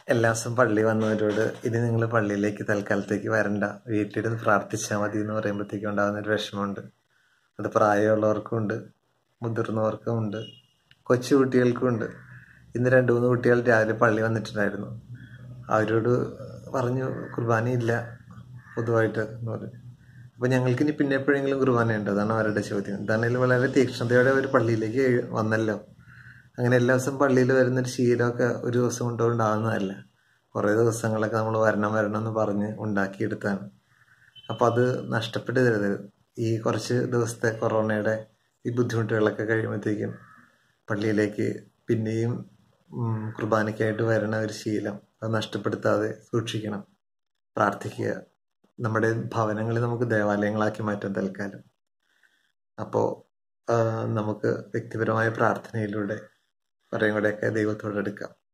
എല്ലാ ദിവസവും പള്ളി വന്നവരോട് ഇനി നിങ്ങൾ പള്ളിയിലേക്ക് തൽക്കാലത്തേക്ക് വരണ്ട വീട്ടിലിരുന്ന് പ്രാർത്ഥിച്ചാൽ മതി എന്ന് പറയുമ്പോഴത്തേക്കും ഉണ്ടാകുന്ന ഒരു വിഷമമുണ്ട് അത് പ്രായമുള്ളവർക്കും ഉണ്ട് മുതിർന്നവർക്കും ഉണ്ട് കൊച്ചു കുട്ടികൾക്കും ഉണ്ട് ഇന്ന് രണ്ട് മൂന്ന് കുട്ടികൾ രാവിലെ പള്ളി വന്നിട്ടുണ്ടായിരുന്നു അവരോട് പറഞ്ഞു കുർബാനയില്ല പൊതുവായിട്ട് എന്ന് പറഞ്ഞു അപ്പോൾ ഞങ്ങൾക്ക് ഇനി പിന്നെ എപ്പോഴെങ്കിലും കുർബാനയുണ്ട് അതാണ് അവരുടെ ചോദ്യം എന്താണെങ്കിലും വളരെ തീക്ഷ്ണതയോടെ അവർ പള്ളിയിലേക്ക് വന്നല്ലോ അങ്ങനെ എല്ലാ ദിവസവും പള്ളിയിൽ വരുന്നൊരു ശീലമൊക്കെ ഒരു ദിവസം കൊണ്ട് ഉണ്ടാകുന്നതല്ല കുറേ ദിവസങ്ങളൊക്കെ നമ്മൾ വരണം വരണം എന്ന് പറഞ്ഞ് ഉണ്ടാക്കിയെടുത്താണ് അപ്പോൾ അത് നഷ്ടപ്പെടരുത് ഈ കുറച്ച് ദിവസത്തെ കൊറോണയുടെ ഈ ബുദ്ധിമുട്ടുകളൊക്കെ കഴിയുമ്പോഴത്തേക്കും പള്ളിയിലേക്ക് പിന്നെയും ഉം, കുർബാനയ്ക്കായിട്ട് വരണ ഒരു ശീലം അത് നഷ്ടപ്പെടുത്താതെ സൂക്ഷിക്കണം പ്രാർത്ഥിക്കുക നമ്മുടെ ഭവനങ്ങളെ നമുക്ക് ദേവാലയങ്ങളാക്കി മാറ്റാം തൽക്കാലം അപ്പോൾ നമുക്ക് വ്യക്തിപരമായ പ്രാർത്ഥനയിലൂടെ കുറേയും കൂടെയൊക്കെ ദൈവത്തോട് എടുക്കാം